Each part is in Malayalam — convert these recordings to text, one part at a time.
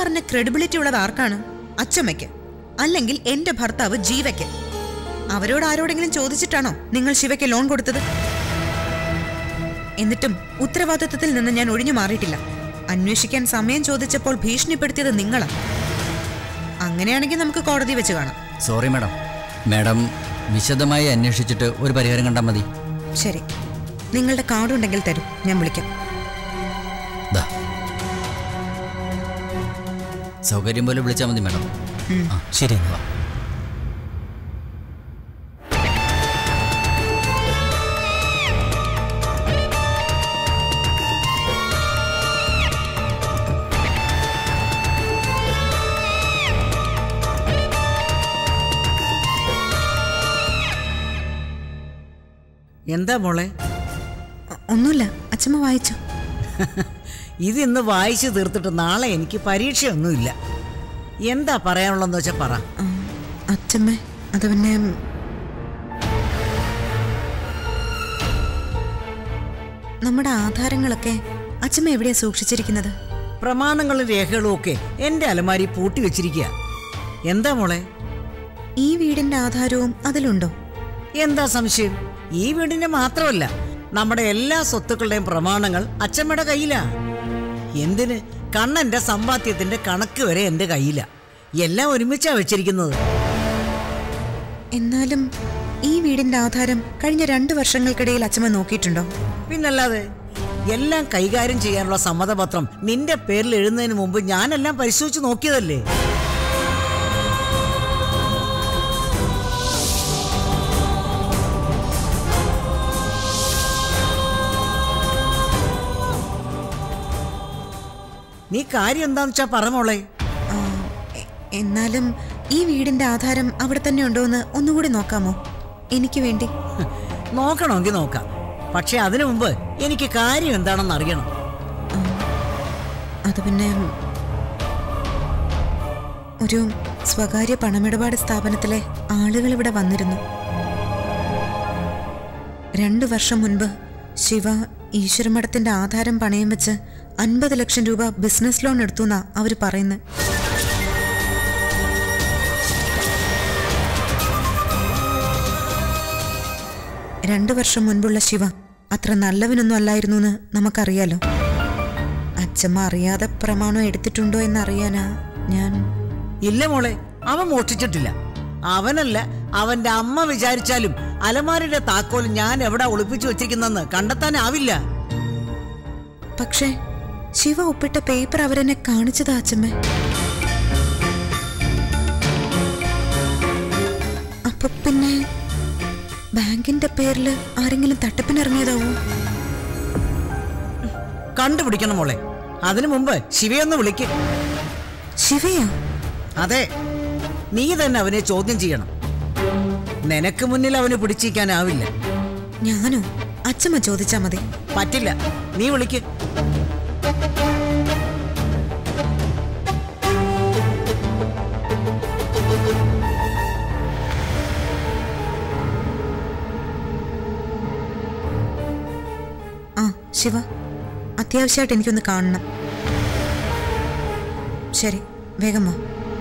പറഞ്ഞ ക്രെഡിബിലിറ്റി ഉള്ളത് ആർക്കാണ് അച്ചമ്മയ്ക്ക് അല്ലെങ്കിൽ എന്റെ ഭർത്താവ് ജീവയ്ക്ക് അവരോട് ആരോടെങ്കിലും ചോദിച്ചിട്ടാണോ നിങ്ങൾ ശിവയ്ക്ക് ലോൺ കൊടുത്തത് എന്നിട്ടും ഉത്തരവാദിത്വത്തിൽ നിന്ന് ഞാൻ ഒഴിഞ്ഞു മാറിയിട്ടില്ല അന്വേഷിക്കാൻ സമയം ചോദിച്ചപ്പോൾ ഭീഷണിപ്പെടുത്തിയത് നിങ്ങളാ അങ്ങനെയാണെങ്കിൽ നമുക്ക് കോടതി വെച്ച് കാണാം സോറി മാഡം മാഡം വിശദമായി അന്വേഷിച്ചിട്ട് ഒരു പരിഹാരം കണ്ടാൽ മതി ശരി നിങ്ങളുടെ കാർഡ് ഉണ്ടെങ്കിൽ തരും ഞാൻ വിളിക്കാം ദാ സൗകര്യം പോലെ വിളിച്ചാൽ മതി മാഡം ആ ശരി എന്നാ. വാ എന്താ മോളെ ഒ- ഒന്നുമില്ല അച്ഛമ്മ വായിച്ചു ഇത് ഇന്ന് വായിച്ചു തീർത്തിട്ട് നാളെ എനിക്ക് പരീക്ഷയൊന്നുമില്ല എന്താ പറയാനുള്ളതെന്ന് വെച്ചാൽ പറ ആ, അച്ഛമ്മ അത് പിന്നെ നമ്മുടെ ആധാരങ്ങളൊക്കെ അച്ഛമ്മ എവിടെയാ സൂക്ഷിച്ചിരിക്കുന്നത് പ്രമാണങ്ങളും രേഖകളും ഒക്കെ എൻ്റെ അലമാരി പൂട്ടി വെച്ചിരിക്കുക എന്താ മോളെ ഈ വീടിന്റെ ആധാരവും അതിലുണ്ടോ എന്താ സംശയം ഈ വീടിന്റെ മാത്രമല്ല നമ്മുടെ എല്ലാ സ്വത്തുക്കളുടെയും പ്രമാണങ്ങൾ അച്ഛമ്മയുടെ കയ്യിലാ എന്തിന് കണ്ണന്റെ സമ്പാദ്യത്തിന്റെ കണക്ക് വരെ എൻ്റെ കയ്യിലാ എല്ലാം ഒരുമിച്ചാ വെച്ചിരിക്കുന്നത് എന്നാലും ഈ വീടിന്റെ ആധാരം കഴിഞ്ഞ രണ്ടു വർഷങ്ങൾക്കിടയിൽ അച്ഛമ്മ നോക്കിയിട്ടുണ്ടോ പിന്നല്ലാതെ എല്ലാം കൈകാര്യം ചെയ്യാനുള്ള സമ്മതപത്രം നിന്റെ പേരിൽ എഴുതുന്നതിന് മുമ്പ് ഞാനെല്ലാം പരിശോധിച്ച് നോക്കിയതല്ലേ നീ കാര്യം എന്താന്ന് വെച്ചാ പറ മോളെ ആ, എ- എന്നാലും ഈ വീടിന്റെ ആധാരം അവിടെ തന്നെ ഉണ്ടോ എന്ന് ഒന്നുകൂടി നോക്കാമോ എനിക്ക് വേണ്ടി നോക്കണമെങ്കിൽ നോക്കാം പക്ഷെ അതിനു മുമ്പ് എനിക്ക് കാര്യം എന്താണെന്ന് അറിയണം അത് പിന്നെ ഒരു സ്വകാര്യ പണമിടപാട് സ്ഥാപനത്തിലെ ആളുകൾ ഇവിടെ വന്നിരുന്നു രണ്ടു വർഷം മുൻപ് ശിവ ഈശ്വരമഠത്തിന്റെ ആധാരം പണയം വെച്ച് അൻപത് ലക്ഷം രൂപ ബിസിനസ് ലോൺ എടുത്തു എന്നാ അവര് പറയുന്നത് രണ്ടു വർഷം മുൻപുള്ള ശിവ അത്ര നല്ലവനൊന്നും അല്ലായിരുന്നു എന്ന് നമുക്കറിയാലോ അച്ഛമ്മ അറിയാതെ പ്രമാണം എടുത്തിട്ടുണ്ടോ എന്നറിയാനാ ഞാൻ ഇല്ല മോളെ അവൻ മോഷ്ടിച്ചിട്ടില്ല അവനല്ല അവന്റെ അമ്മ വിചാരിച്ചാലും അലമാരിയുടെ താക്കോൽ ഞാൻ എവിടെ ഒളിപ്പിച്ചു വെച്ചിരിക്കുന്നെന്ന് കണ്ടെത്താനാവില്ല പക്ഷേ ശിവ ഒപ്പിട്ട പേപ്പർ അവരെന്നെ കാണിച്ചതാ അച്ഛമ്മ അപ്പൊ പിന്നെ ബാങ്കിന്റെ പേരിൽ ആരെങ്കിലും തട്ടിപ്പിനിറങ്ങിയതാവോ കണ്ടുപിടിക്കണം മോളെ അതിനു മുമ്പ് ശിവയൊന്ന് വിളിക്ക് ശിവയാ അതെ നീ തന്നെ അവനെ ചോദ്യം ചെയ്യണം നിനക്ക് മുന്നിൽ അവന് പിടിച്ചിരിക്കാനാവില്ല ഞാനോ അച്ഛമ്മ ചോദിച്ചാ മതി പറ്റില്ല നീ വിളിക്ക് ആ ശിവ അത്യാവശ്യമായിട്ട് എനിക്കൊന്ന് കാണണം ശരി വേഗം വാ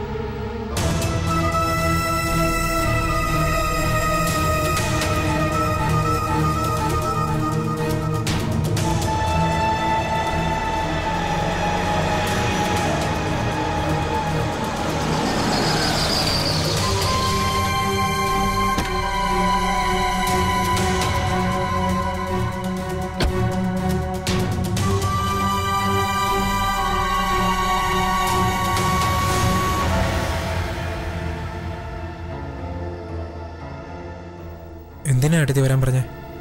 എന്തിനാ അടുത്ത് വരാൻ പറഞ്ഞേ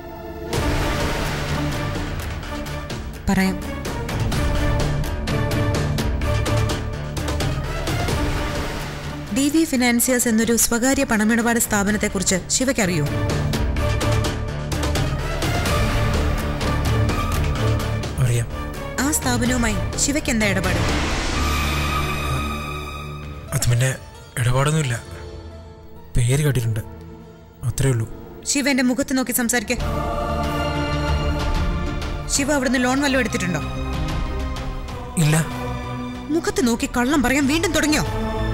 പറയാം ഡി വി ഫിനാൻസിയേഴ്സ് എന്നൊരു സ്വകാര്യ പണമിടപാട് സ്ഥാപനത്തെക്കുറിച്ച് ശിവയ്ക്കറിയോ അറിയാം ആ സ്ഥാപനവുമായി ശിവയ്ക്ക് എന്താ ഇടപാട് അത് പിന്നെ ഇടപാടൊന്നുമില്ല പേര് കേട്ടിട്ടുണ്ട് അത്രേ ഉള്ളൂ ശിവ എന്റെ മുഖത്ത് നോക്കി സംസാരിക്കേ ശിവ അവിടുന്ന് ലോൺ വല്ലതും എടുത്തിട്ടുണ്ടോ ഇല്ല മുഖത്ത് നോക്കി കള്ളം പറയാൻ വീണ്ടും തുടങ്ങിയോ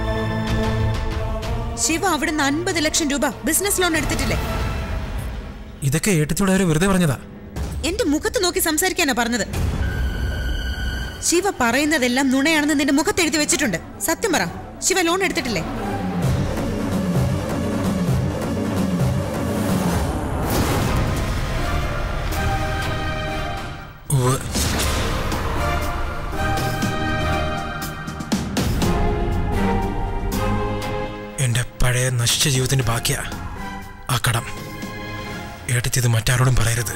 ശിവ അവിടുന്ന് അൻപത് ലക്ഷം രൂപ ബിസിനസ് ലോൺ എടുത്തിട്ടില്ലേ ഇതൊക്കെ ഏട്ടത്തിയോട് ആരോ വെറുതെ പറഞ്ഞതാ എന്റെ മുഖത്ത് നോക്കി സംസാരിക്കാനാ പറഞ്ഞത് ശിവ പറയുന്നതെല്ലാം നുണയാണെന്ന് നിന്റെ മുഖത്ത് എഴുതി വെച്ചിട്ടുണ്ട് സത്യം പറ ശിവ ലോൺ എടുത്തിട്ടില്ലേ ഉവ്വ്. എന്റെ പഴയ നശിച്ച ജീവിതത്തിന്റെ ബാക്കിയാ ആ കടം ഏട്ടത്തി ഇത് മറ്റാരോടും പറയരുത്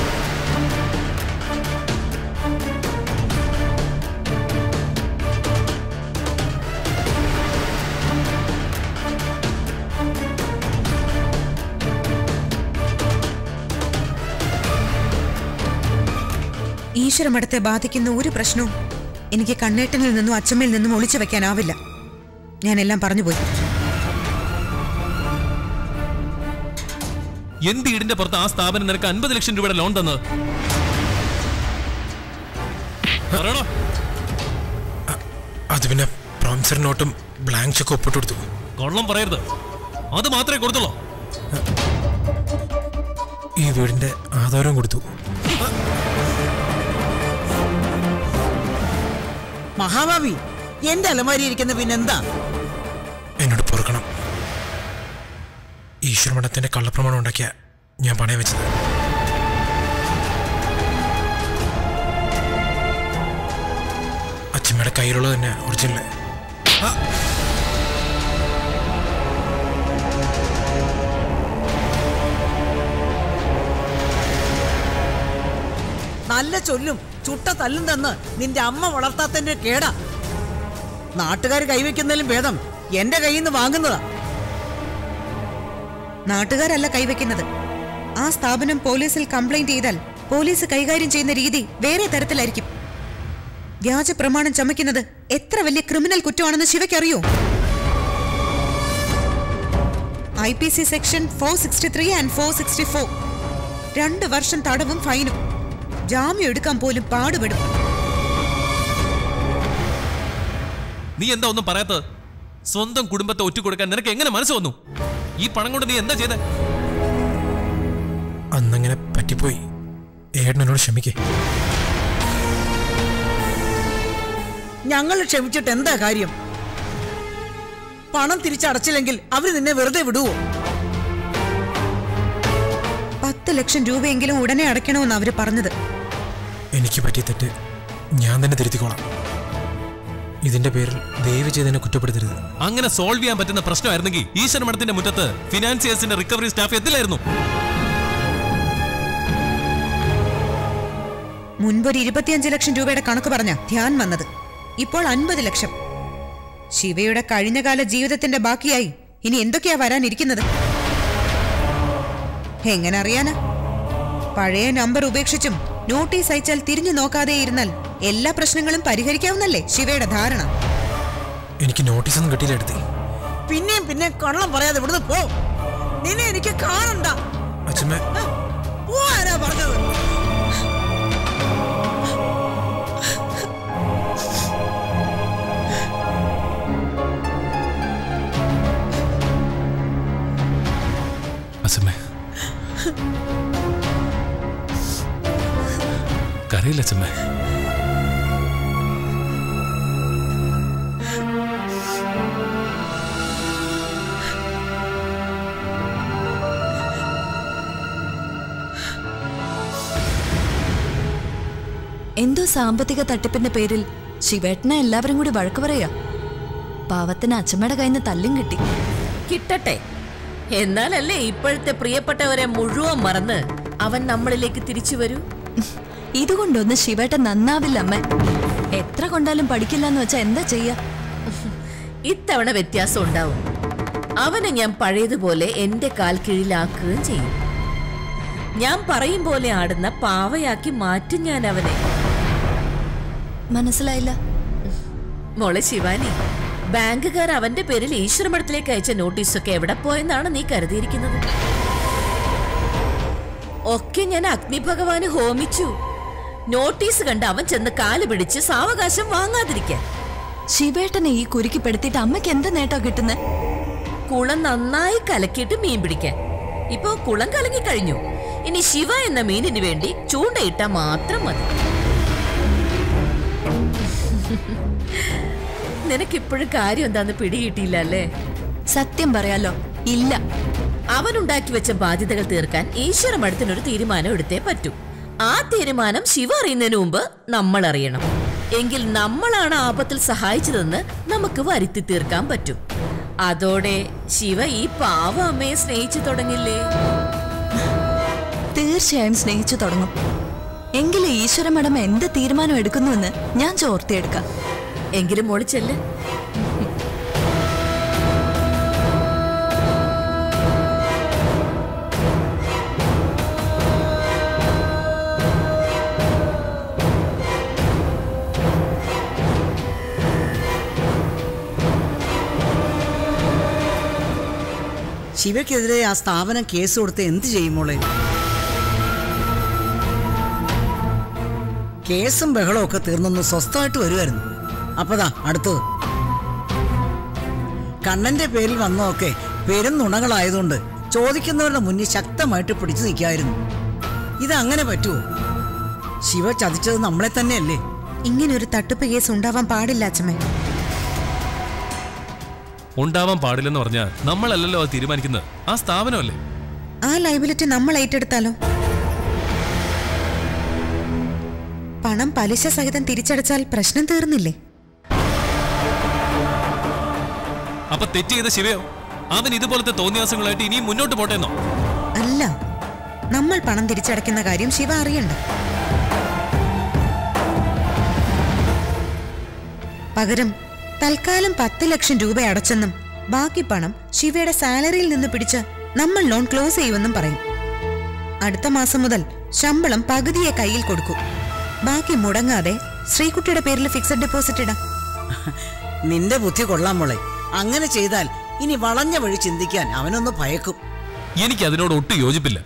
ഈശ്വരമഠത്തെ ബാധിക്കുന്ന ഒരു പ്രശ്നവും എനിക്ക് കണ്ണേട്ടനിൽ നിന്നും അച്ചമ്മയിൽ നിന്നും ഒളിച്ചു വെക്കാനാവില്ല ഞാനെല്ലാം പറഞ്ഞുപോയി എന്ത് ഈടിന്റെ പുറത്ത് ആ സ്ഥാപനം നിനക്ക് അൻപത് ലക്ഷം രൂപയുടെ ലോൺ തന്നത് പറയണോ അത് പിന്നെ പ്രോമിസറി നോട്ടും ബ്ലാങ്ക് ചെക്ക് ഒപ്പിട്ട് കൊടുത്തു കൊള്ളം പറയരുത് അത് മാത്രമേ കൊടുത്തുള്ളൂ ഈ വീടിന്റെ ആധാരവും കൊടുത്തു മഹാഭാവി എന്റെ അലമാരി ഇരിക്കുന്ന പിന്നെന്താ എന്നോട് പൊറുക്കണം ഈശ്വരമഠത്തിന്റെ കള്ളപ്രമാണം ഉണ്ടാക്കിയ ഞാൻ പണയം വെച്ചത് അച്ഛമ്മയുടെ കയ്യിലുള്ളത് തന്നെ ഒറിജിനൽ നല്ല ചൊല്ലും ചുട്ട തല്ലും തന്ന് നിന്റെ അമ്മ വളർത്താത്തന്റെ കേടാ നാട്ടുകാർ കൈവയ്ക്കുന്നതിലും ഭേദം എന്റെ കയ്യിൽ നിന്ന് വാങ്ങുന്നതാ നാട്ടുകാരല്ല കൈവയ്ക്കുന്നത് ആ സ്ഥാപനം പോലീസിൽ കംപ്ലൈന്റ് ചെയ്താൽ പോലീസ് കൈകാര്യം ചെയ്യുന്ന രീതി വേറെ തരത്തിലായിരിക്കും വ്യാജ പ്രമാണം ചമയ്ക്കുന്നത് എത്ര വലിയ ക്രിമിനൽ കുറ്റമാണെന്ന് ശിവയ്ക്കറിയോ I P C section four sixty three and four sixty four രണ്ട് വർഷം തടവും ഫൈനും ജാമ്യം എടുക്കാൻ പോലും പാടുപെടും നീ എന്താ ഒന്നും പറയാത്തത് സ്വന്തം കുടുംബത്തെ ഒറ്റുകൊടുക്കാൻ നിനക്ക് എങ്ങനെ മനസ്സ് വന്നു ഈ പണം കൊണ്ട് നീ എന്താ ചെയ്തേ അന്നങ്ങനെ പറ്റിപ്പോയി ഏട്ടനോട് ക്ഷമിക്കേ ഞങ്ങൾ ക്ഷമിച്ചിട്ട് എന്താ കാര്യം പണം തിരിച്ചടച്ചില്ലെങ്കിൽ അവര് നിന്നെ വെറുതെ വിടുവോ പത്ത് ലക്ഷം രൂപയെങ്കിലും ഉടനെ അടയ്ക്കണമെന്ന് അവര് പറഞ്ഞത് എനിക്ക് പറ്റിയ തെറ്റ് ഞാൻ തന്നെ തിരുത്തിക്കോളാം ഇതിന്റെ പേരിൽ ദയവ് ചെയ്തതിനെ കുറ്റപ്പെടുത്തരുത് അങ്ങനെ സോൾവ് ചെയ്യാൻ പറ്റുന്ന പ്രശ്നമായിരുന്നെങ്കിൽ ഈശ്വര മഠത്തിന്റെ മുറ്റത്ത് ഫിനാൻസിയേഴ്സിന്റെ റിക്കവറി സ്റ്റാഫ് എത്തില്ലായിരുന്നു മുൻപൊരു ഇരുപത്തിയഞ്ച് ലക്ഷം രൂപയുടെ കണക്ക് പറഞ്ഞ ധ്യാൻ വന്നത് ഇപ്പോൾ അൻപത് ലക്ഷം ശിവയുടെ കഴിഞ്ഞകാല ജീവിതത്തിന്റെ ബാക്കിയായി ഇനി എന്തൊക്കെയാ വരാനിരിക്കുന്നത് എങ്ങനെ അറിയാനാ പഴയ നമ്പർ ഉപേക്ഷിച്ചും നോട്ടീസ് അയച്ചാൽ തിരിഞ്ഞു നോക്കാതെ ഇരുന്നാൽ എല്ലാ പ്രശ്നങ്ങളും പരിഹരിക്കാവുന്നല്ലേ ശിവയുടെ ധാരണ എനിക്ക് നോട്ടീസൊന്നും കിട്ടിയില്ല എടുത്തി പിന്നെയും പിന്നെ കള്ളം പറയാതെ ഇവിടുന്ന് പോ നിന്നെ എനിക്ക് കാണണ്ട അച്ഛമ്മ ഹ, പോവാനാ പറഞ്ഞത് അസമ്മേ കരയില്ല അച്ഛമ്മേ എന്തോ സാമ്പത്തിക തട്ടിപ്പിന്റെ പേരിൽ ശിവേട്ടനെ എല്ലാവരും കൂടി വഴക്ക് പറയാ പാവത്തിന് അച്ഛമ്മയുടെ കയ്യിൽ നിന്ന് തല്ലും കിട്ടി കിട്ടട്ടെ എന്നാലല്ലേ ഇപ്പോഴത്തെ പ്രിയപ്പെട്ടവരെ മുഴുവൻ മറന്ന് അവൻ നമ്മളിലേക്ക് തിരിച്ചു വരൂ ഇതുകൊണ്ടൊന്നും ശിവേട്ടൻ നന്നാവില്ല അമ്മ എത്ര കൊണ്ടാലും പഠിക്കില്ല എന്ന് വെച്ചാ എന്താ ചെയ്യാ ഇത്തവണ വ്യത്യാസം ഉണ്ടാവും അവനെ ഞാൻ പഴയതുപോലെ എന്റെ കാൽ കീഴിലാക്കുകയും ചെയ്യും ഞാൻ പറയും പോലെ ആടുന്ന പാവയാക്കി മാറ്റും ഞാൻ അവനെ മനസ്സിലായില്ല മോളെ ശിവാനി ബാങ്കുകാർ അവന്റെ പേരിൽ ഈശ്വരമഠത്തിലേക്ക് അയച്ച നോട്ടീസൊക്കെ എവിടെ പോയെന്നാണ് നീ കരുതിയിരിക്കുന്നത് ഒക്കെ ഞാൻ അഗ്നിഭഗവാന് ഹോമിച്ചു നോട്ടീസ് കണ്ട് അവൻ ചെന്ന് കാല് പിടിച്ച് സാവകാശം വാങ്ങാതിരിക്കാൻ ശിവേട്ടനെ ഈ കുരുക്കിപ്പെടുത്തിയിട്ട് അമ്മയ്ക്ക് എന്താ നേട്ടോ കിട്ടുന്നത് കുളം നന്നായി കലക്കിയിട്ട് മീൻ പിടിക്കാൻ ഇപ്പൊ കുളം കലങ്ങി കഴിഞ്ഞു ഇനി ശിവ എന്ന മീനിന് വേണ്ടി ചൂണ്ടയിട്ടാ മാത്രം മതി നിനക്കിപ്പോഴും കാര്യം എന്താന്ന് പിടികിട്ടിയില്ല അല്ലേ സത്യം പറയാലോ ഇല്ല അവനുണ്ടാക്കി വെച്ച ബാധ്യതകൾ തീർക്കാൻ ഈശ്വരമഠത്തിനൊരു തീരുമാനം എടുത്തേ പറ്റൂ ആ തീരുമാനം ശിവ അറിയുന്നതിന് മുമ്പ് നമ്മൾ അറിയണം എങ്കിൽ നമ്മളാണ് ആപത്തിൽ സഹായിച്ചതെന്ന് നമുക്ക് വരുത്തി തീർക്കാൻ പറ്റും അതോടെ ശിവ ഈ പാവ അമ്മയെ സ്നേഹിച്ചു തുടങ്ങില്ലേ തീർച്ചയായും സ്നേഹിച്ചു തുടങ്ങും എങ്കിലും ഈശ്വര മഠം എന്ത് തീരുമാനം എടുക്കുന്നുവെന്ന് ഞാൻ ചോർത്തിയെടുക്കാം എങ്കിലും മോള് ചെല്ല് ശിവയ്ക്കെതിരെ ആ സ്ഥാപനം കേസ് കൊടുത്ത് എന്ത് ചെയ്യും മോളെ കേസും ബഹളവും ഒക്കെ തീർന്നൊന്ന് സ്വസ്ഥമായിട്ട് വരുമായിരുന്നു അപ്പതാ അടുത്തത് കണ്ണന്റെ പേരിൽ വന്നതൊക്കെ പെരും നുണകളായതുകൊണ്ട് ചോദിക്കുന്നവരുടെ മുന്നിൽ ശക്തമായിട്ട് പിടിച്ചു നിൽക്കായിരുന്നു ഇത് അങ്ങനെ പറ്റുമോ ശിവ ചതിച്ചത് നമ്മളെ തന്നെയല്ലേ ഇങ്ങനൊരു തട്ടിപ്പ് കേസ് ഉണ്ടാവാൻ പാടില്ല അച്ഛമ്മേ ഉണ്ടാവാൻ പാടില്ലെന്ന് പറഞ്ഞാൽ നമ്മളല്ലല്ലോ അത് തീരുമാനിക്കുന്നത് ആ സ്ഥാപനമല്ലേ ആ ലൈബിലിറ്റി നമ്മൾ ഏറ്റെടുത്താലോ പണം പലിശ സഹിതം തിരിച്ചടച്ചാൽ പ്രശ്നം തീർന്നില്ലേ അപ്പൊ തെറ്റ് ചെയ്ത ശിവയോ അവൻ ഇതുപോലത്തെ തോന്നിയാസങ്ങളായിട്ട് ഇനിയും മുന്നോട്ട് പോട്ടെന്നോ അല്ല നമ്മൾ പണം തിരിച്ചടയ്ക്കുന്ന കാര്യം ശിവ അറിയണ്ട പകരം തൽക്കാലം പത്ത് ലക്ഷം രൂപ അടച്ചെന്നും ബാക്കി പണം ശിവയുടെ സാലറിയിൽ നിന്ന് പിടിച്ച് നമ്മൾ ലോൺ ക്ലോസ് ചെയ്യുമെന്നും പറയും അടുത്ത മാസം മുതൽ ശമ്പളം പകുതിയെ കയ്യിൽ കൊടുക്കും ബാക്കി മുടങ്ങാതെ ശ്രീകുട്ടിയുടെ പേരിൽ ഫിക്സഡ് ഡെപ്പോസിറ്റ് ഇടാം നിന്റെ ബുദ്ധി കൊള്ളാം മോളെ അങ്ങനെ ചെയ്താൽ ഇനി വളഞ്ഞ വഴി ചിന്തിക്കാൻ അവനൊന്ന് ഭയക്കും എനിക്ക് അതിനോട് ഒട്ടും യോജിപ്പില്ല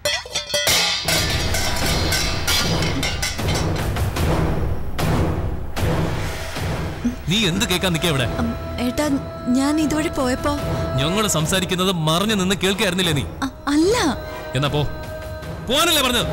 നീ എന്ത് കേൾക്കാൻ നിൽക്കുക ഇവിടെ അം, ഏട്ടാ ഞാൻ ഇതുവഴി പോയപ്പോ ഞങ്ങൾ സംസാരിക്കുന്നത് മറഞ്ഞു നിന്ന് കേൾക്കായിരുന്നില്ലേ നീ അ- അല്ല എന്നാ പോ പോവാനല്ലേ പറഞ്ഞത്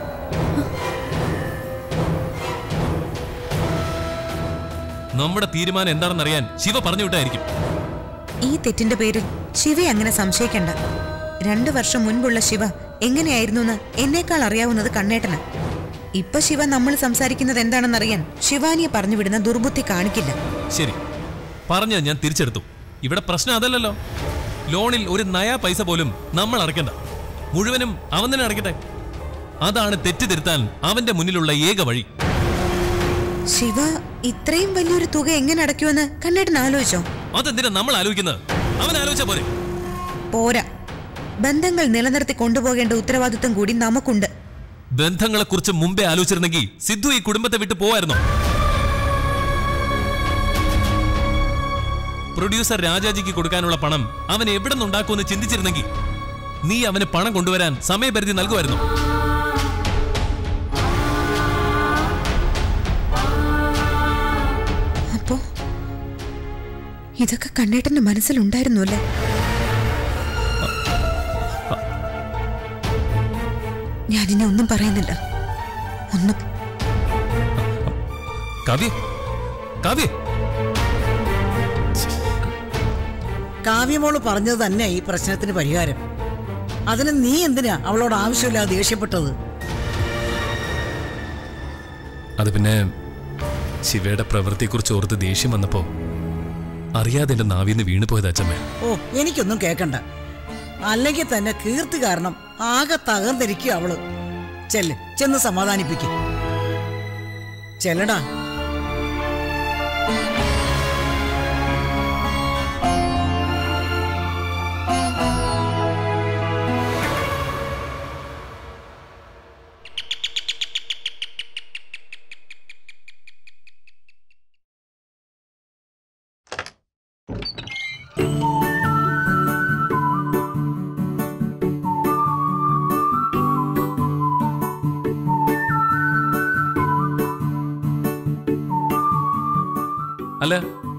നമ്മുടെ തീരുമാനം എന്താണെന്ന് അറിയാൻ ശിവ പറഞ്ഞു വിട്ടായിരിക്കും ഈ തെറ്റിന്റെ പേരിൽ ശിവയെ അങ്ങനെ സംശയിക്കണ്ട രണ്ടു വർഷം മുൻപുള്ള ശിവ എങ്ങനെയായിരുന്നു എന്ന് എന്നേക്കാൾ അറിയാവുന്നത് കണ്ണേട്ടന് ഇപ്പൊ ശിവ നമ്മൾ സംസാരിക്കുന്നത് എന്താണെന്നറിയാൻ ശിവാനിയെ പറഞ്ഞു വിടുന്ന ദുർബുദ്ധി കാണിക്കില്ല ശരി പറഞ്ഞത് ഞാൻ തിരിച്ചെടുത്തു ഇവിടെ പ്രശ്നം അതല്ലല്ലോ ലോണിൽ ഒരു നയാ പൈസ പോലും നമ്മൾ അടയ്ക്കണ്ട മുഴുവനും അവൻ തന്നെ അടയ്ക്കട്ടെ അതാണ് തെറ്റ് തിരുത്താൻ അവന്റെ മുന്നിലുള്ള ഏക വഴി ശിവ ഇത്രയും വലിയൊരു തുക എങ്ങനെ അടയ്ക്കുമെന്ന് കണ്ണേട്ടൻ ആലോചിച്ചോ അതെന്തിനാ നമ്മൾ ആലോചിക്കുന്നത് അവൻ ആലോചിച്ച പോരെ പോരാ ബന്ധങ്ങൾ നിലനിർത്തി കൊണ്ടുപോകേണ്ട ഉത്തരവാദിത്വം കൂടി നമുക്കുണ്ട് ബന്ധങ്ങളെ കുറിച്ച് മുമ്പേ ആലോചിച്ചിരുന്നെങ്കിൽ സിദ്ധു ഈ കുടുംബത്തെ വിട്ടു പോവായിരുന്നോ പ്രൊഡ്യൂസർ രാജാജിക്ക് കൊടുക്കാനുള്ള പണം അവൻ എവിടെ നിന്നുണ്ടാക്കുമെന്ന് ചിന്തിച്ചിരുന്നെങ്കിൽ നീ അവന് പണം കൊണ്ടുവരാൻ സമയപരിധി നൽകുമായിരുന്നു അപ്പോ ഇതൊക്കെ കണ്ണേട്ടന്റെ മനസ്സിലുണ്ടായിരുന്നു അല്ലേ ഞാനിനി ഒന്നും പറയുന്നില്ല ഒന്നും കാവ്യ കാവ്യ കാവ്യമോള് പറഞ്ഞത് തന്നെ ഈ പ്രശ്നത്തിന് പരിഹാരം അതിന് നീ എന്തിനാ അവളോട് ആവശ്യമില്ലാതെ ദേഷ്യപ്പെട്ടത് അത് പിന്നെ ശിവയുടെ പ്രവൃത്തിയെക്കുറിച്ച് ഓർത്ത് ദേഷ്യം വന്നപ്പോ അറിയാതെ എന്റെ നാവിന്ന് വീണു പോയത് അച്ഛമ്മേ ഓ എനിക്കൊന്നും കേക്കണ്ട അല്ലെങ്കിൽ തന്നെ കീർത്തി കാരണം ആകെ തകർന്നിരിക്കുക അവള് ചെല്ല് ചെന്ന് സമാധാനിപ്പിക്കും ചെല്ലടാ അല്ല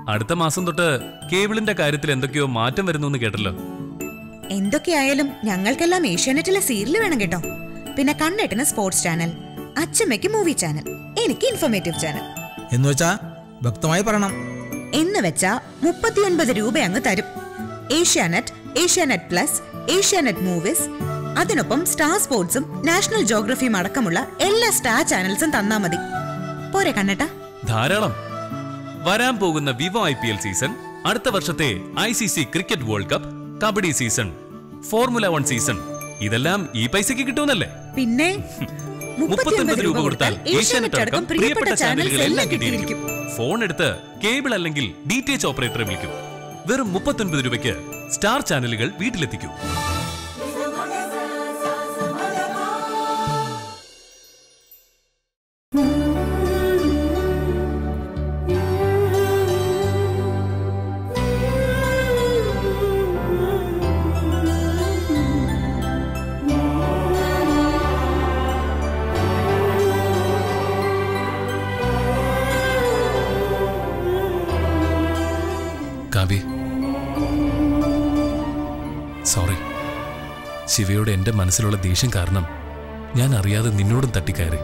അടുത്ത മാസം തൊട്ട് കേബിളിന്റെ കാര്യത്തിൽ എന്തൊക്കെയോ മാറ്റം വരുന്നു എന്ന് കേട്ടല്ലോ എന്തൊക്കെയായാലും ഞങ്ങൾക്കെല്ലാം ഏഷ്യാനെറ്റിലെ സീരിയൽ വേണം കേട്ടോ പിന്നെ കണ്ണേട്ടിന് സ്പോർട്സ് ചാനൽ അച്ഛമ്മയ്ക്ക് മൂവി ചാനൽ എനിക്ക് ഇൻഫോർമേറ്റീവ് ചാനൽ എന്ന് വെച്ചാ വ്യക്തമായി പറയണം എന്ന് വെച്ചാ മുപ്പത്തിയൊൻപത് രൂപ അങ്ങ് തരും ഏഷ്യാനെറ്റ് ഏഷ്യാനെറ്റ് പ്ലസ് ഏഷ്യാനെറ്റ് മൂവീസ് അതിനൊപ്പം സ്റ്റാർ സ്പോർട്സും നാഷണൽ ജോഗ്രഫിയും അടക്കമുള്ള എല്ലാ സ്റ്റാർ ചാനൽസും തന്നാ മതി പോരെ കണ്ണേട്ടാ ധാരാളം വരാൻ പോകുന്ന vivo I P L season അടുത്ത വർഷത്തെ I C C cricket world cup kabaddi season formula one season ഇതെല്ലാം ഈ പൈസക്ക് കിട്ടുമെന്നല്ലേ പിന്നെ മുപ്പത്തൊൻപത് രൂപ കൊടുത്താൽ ഏഷ്യാനെറ്റ് അടക്കം പ്രിയപ്പെട്ട ചാനലുകൾ എല്ലാം കിട്ടിയിരിക്കും ഫോൺ എടുത്ത് കേബിൾ അല്ലെങ്കിൽ ഡി ടി എച്ച് ഓപ്പറേറ്ററെ വിളിക്കും വെറും മുപ്പത്തൊൻപത് രൂപയ്ക്ക് സ്റ്റാർ ചാനലുകൾ വീട്ടിലെത്തിക്കും കാവ്യ സോറി ശിവയോട് എന്റെ മനസ്സിലുള്ള ദേഷ്യം കാരണം ഞാൻ അറിയാതെ നിന്നോടും തട്ടിക്കയറി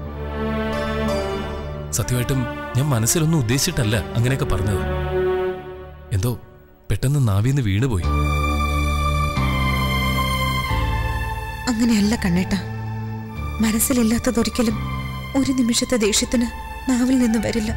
സത്യമായിട്ടും ഞാൻ മനസ്സിലൊന്നും ഉദ്ദേശിച്ചിട്ടല്ല അങ്ങനെയൊക്കെ പറഞ്ഞത് എന്തോ പെട്ടെന്ന് നാവിന്ന് വീണുപോയി അങ്ങനെയല്ല കണ്ണേട്ട മനസ്സിലില്ലാത്തതൊരിക്കലും ഒരു നിമിഷത്തെ ദേഷ്യത്തിന് നാവിൽ നിന്ന് വരില്ല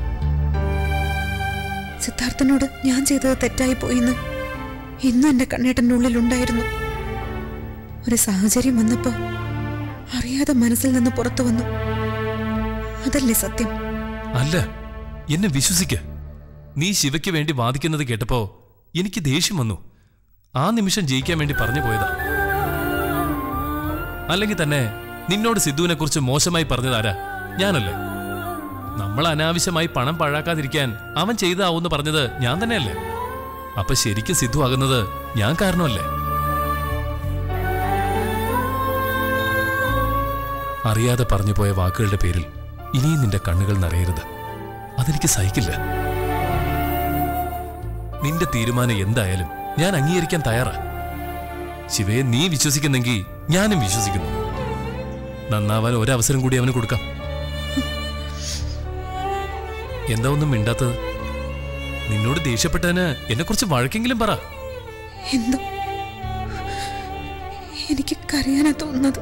സിദ്ധാർത്ഥനോട് ഞാൻ ചെയ്തത് തെറ്റായി പോയിന്ന് ഇന്നും എന്റെ കണ്ണേട്ടൻ്റെ ഉള്ളിലുണ്ടായിരുന്നു ഒരു സാഹചര്യം വന്നപ്പോ അറിയാതെ മനസ്സിൽ നിന്ന് പുറത്തു വന്നു അതല്ലേ സത്യം അല്ല എന്നെ വിശ്വസിക്ക നീ ശിവയ്ക്ക് വേണ്ടി വാദിക്കുന്നത് കേട്ടപ്പോ എനിക്ക് ദേഷ്യം വന്നു ആ നിമിഷം ജയിക്കാൻ വേണ്ടി പറഞ്ഞു പോയതാ അല്ലെങ്കിൽ തന്നെ നിന്നോട് സിദ്ധുവിനെ കുറിച്ച് മോശമായി പറഞ്ഞതാരാ ഞാനല്ലേ നമ്മൾ അനാവശ്യമായി പണം പാഴാക്കാതിരിക്കാൻ അവൻ ചെയ്താവൂന്ന് പറഞ്ഞത് ഞാൻ തന്നെയല്ലേ അപ്പൊ ശരിക്കും സിദ്ധു ആകുന്നത് ഞാൻ കാരണമല്ലേ അറിയാതെ പറഞ്ഞു പോയ വാക്കുകളുടെ പേരിൽ ഇനിയും നിന്റെ കണ്ണുകൾ നിറയരുത് അതെനിക്ക് സഹിക്കില്ല നിന്റെ തീരുമാനം എന്തായാലും ഞാൻ അംഗീകരിക്കാൻ തയ്യാറാ ശിവയെ നീ വിശ്വസിക്കുന്നെങ്കിൽ ഞാനും വിശ്വസിക്കുന്നു നന്നാവാൻ ഒരവസരം കൂടി അവന് കൊടുക്കാം എന്താ ഒന്നും മിണ്ടാത്തത് നിന്നോട് ദേഷ്യപ്പെട്ടതിന് എന്നെ കുറിച്ച് വഴക്കെങ്കിലും പറ എന്തോ എനിക്ക് കരയാനാ തോന്നുന്നത്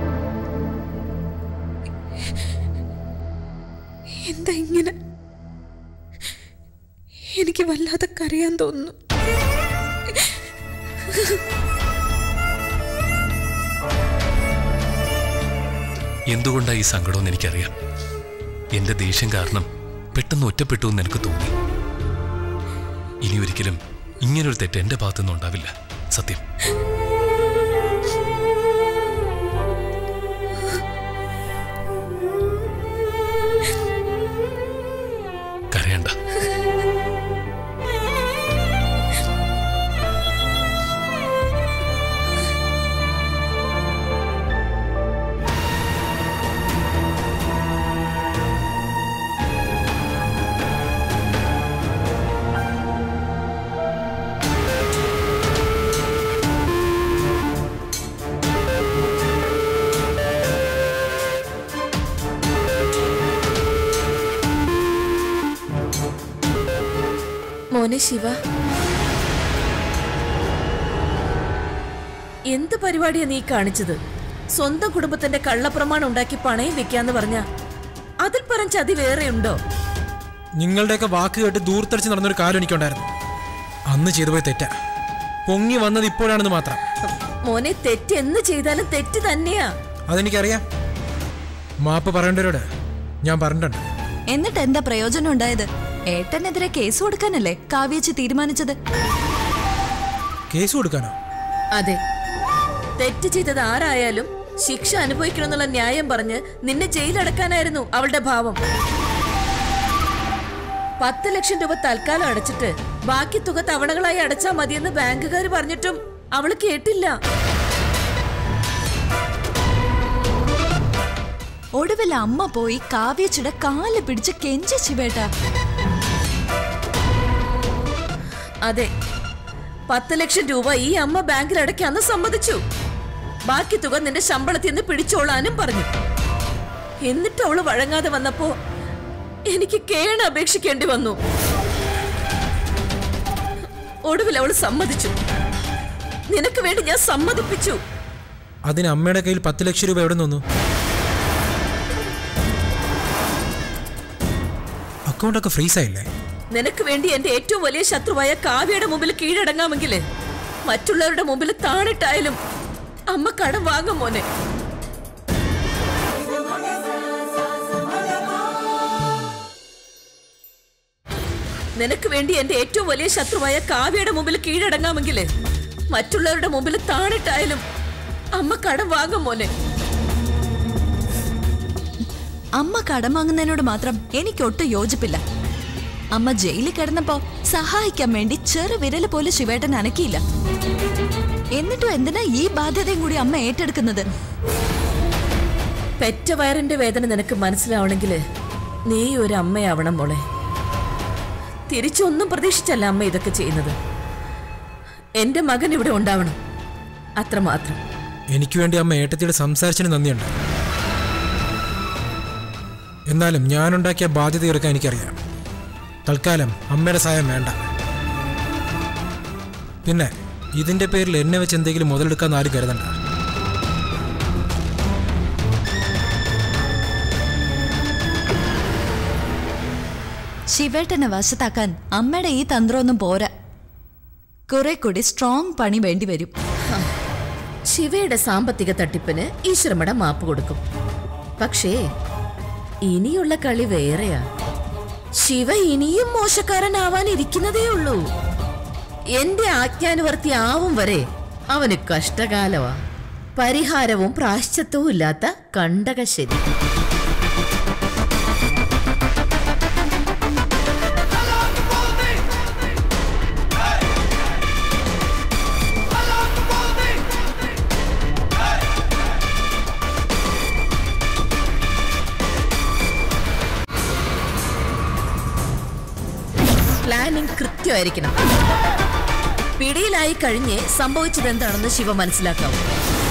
എന്താ ഇങ്ങനെ എനിക്ക് വല്ലാതെ കരയാൻ തോന്നുന്നു എന്തുകൊണ്ടാ ഈ സങ്കടമെന്ന് എനിക്കറിയാം എന്റെ ദേഷ്യം കാരണം പെട്ടെന്ന് ഒറ്റപ്പെട്ടു എന്ന് എനിക്ക് തോന്നി ഇനി ഒരിക്കലും ഇങ്ങനൊരു തെറ്റ് എന്റെ ഭാഗത്തുനിന്ന് ഉണ്ടാവില്ല സത്യം കരയണ്ട മോനെ ശിവ എന്ത് പരിപാടിയാ നീ കാണിച്ചത് സ്വന്തം കുടുംബത്തിന്റെ കള്ളപ്രമാണം ഉണ്ടാക്കി പണയം വെക്കാന്ന് പറഞ്ഞ അതിൽ പരം ചതി വേറെ ഉണ്ടോ നിങ്ങളുടെയൊക്കെ വാക്ക് കേട്ട് ദൂർത്തടിച്ച് നടന്നൊരു കാലം എനിക്കുണ്ടായിരുന്നു അന്ന് ചെയ്തു പോയ തെറ്റാ പൊങ്ങി വന്നത് ഇപ്പോഴാണെന്ന് മാത്രം മോനെ തെറ്റ് എന്ന് ചെയ്താലും തെറ്റ് തന്നെയാ അതെനിക്കറിയാം മാപ്പ് പറയേണ്ടവരോട് ഞാൻ പറഞ്ഞിട്ടുണ്ട് എന്നിട്ട് എന്താ പ്രയോജനം ഉണ്ടായത് ഏട്ടനെതിരെ കേസ് കൊടുക്കാനല്ലേ കാവ്യച്ച് തീരുമാനിച്ചത് കേസ് കൊടുക്കാനോ അതെ തെറ്റ് ചെയ്തത് ആരായാലും ശിക്ഷ അനുഭവിക്കണമെന്നുള്ള ന്യായം പറഞ്ഞ് നിന്നെ ജയിലടക്കാനായിരുന്നു അവളുടെ ഭാവം പത്ത് ലക്ഷം രൂപ തൽക്കാലം അടച്ചിട്ട് ബാക്കി തുക തവണകളായി അടച്ചാ മതിയെന്ന് ബാങ്കുകാർ പറഞ്ഞിട്ടും അവള് കേട്ടില്ല ഒടുവിൽ അമ്മ പോയി കാവ്യച്ചിയുടെ കാല് പിടിച്ച് കെഞ്ചി ശിവേട്ട അതെ പത്ത് ലക്ഷം രൂപ ഈ അമ്മ ബാങ്കിൽ അടയ്ക്കാന്ന് സമ്മതിച്ചു ബാക്കി തുക നിന്റെ ശമ്പളത്തിൽ നിന്ന് പിടിച്ചോളാനും പറഞ്ഞു എന്നിട്ട് അവള് വഴങ്ങാതെ വന്നപ്പോ എനിക്ക് കേണ് അപേക്ഷിക്കേണ്ടി വന്നു ഒടുവിൽ അവള് സമ്മതിച്ചു നിനക്ക് വേണ്ടി ഞാൻ സമ്മതിപ്പിച്ചു അതിന് അമ്മയുടെ കയ്യിൽ പത്ത് ലക്ഷം രൂപ എവിടെ നിന്നു അക്കൗണ്ടൊക്കെ ഫ്രീസ് ആയില്ലേ നിനക്ക് വേണ്ടി എന്റെ ഏറ്റവും വലിയ ശത്രുവായ കാവ്യയുടെ മുമ്പിൽ കീഴടങ്ങാമെങ്കില് മറ്റുള്ളവരുടെ മുമ്പിൽ താണിട്ടായാലും അമ്മ കടം വാങ്ങും മോനെ നിനക്ക് വേണ്ടി എന്റെ ഏറ്റവും വലിയ ശത്രുവായ കാവ്യയുടെ മുമ്പിൽ കീഴടങ്ങാമെങ്കില് മറ്റുള്ളവരുടെ മുമ്പിൽ താണിട്ടായാലും അമ്മ കടം വാങ്ങും മോനെ അമ്മ കടം വാങ്ങുന്നതിനോട് മാത്രം എനിക്കൊട്ടും യോജിപ്പില്ല അമ്മ ജയിലിൽ കിടന്നപ്പോ സഹായിക്കാൻ വേണ്ടി ചെറു വിരല് പോലും ശിവേട്ടൻ അനക്കിയില്ല എന്നിട്ടും എന്തിനാ ഈ ബാധ്യതയും കൂടി അമ്മ ഏറ്റെടുക്കുന്നത് പെറ്റ വയറിന്റെ വേദന നിനക്ക് മനസ്സിലാവണമെങ്കിൽ നീ ഒരു അമ്മയാവണം മോളെ തിരിച്ചൊന്നും പ്രതീക്ഷിച്ചല്ല അമ്മ ഇതൊക്കെ ചെയ്യുന്നത് എന്റെ മകൻ ഇവിടെ ഉണ്ടാവണം അത്രമാത്രം എനിക്ക് വേണ്ടി അമ്മ ഏട്ടത്തിയോട് സംസാരിച്ചതിന് നന്ദിയുണ്ട് എന്നാലും ഞാനുണ്ടാക്കിയ ബാധ്യത തീർക്കാൻ എനിക്കറിയാം തൽക്കാലം അമ്മയുടെ സഹായം വേണ്ട പിന്നെ ഇതിന്റെ പേരിൽ എന്നെ വെച്ച് എന്തെങ്കിലും മുതലെടുക്കാന്ന് ആരും കരുതണ്ട ശിവേട്ടനെ വശത്താക്കാൻ അമ്മയുടെ ഈ തന്ത്രമൊന്നും പോരാ കുറെ കൂടി സ്ട്രോങ് പണി വേണ്ടി വരും ശിവയുടെ സാമ്പത്തിക തട്ടിപ്പിന് ഈശ്വരമട മാപ്പ് കൊടുക്കും പക്ഷേ ഇനിയുള്ള കളി വേറെയാ ശിവ ഇനിയും മോശക്കാരനാവാനിരിക്കുന്നതേ ഉള്ളൂ എന്റെ ആജ്ഞാനുവർത്തി ആവും വരെ അവന് കഷ്ടകാലമാ പരിഹാരവും പ്രാശ്ചത്വവും ഇല്ലാത്ത കണ്ടകശരി പ്ലാനിംഗ് കൃത്യമായിരിക്കണം പിടിയിലായി കഴിഞ്ഞ് സംഭവിച്ചത് എന്താണെന്ന് ശിവ മനസ്സിലാക്കാവൂ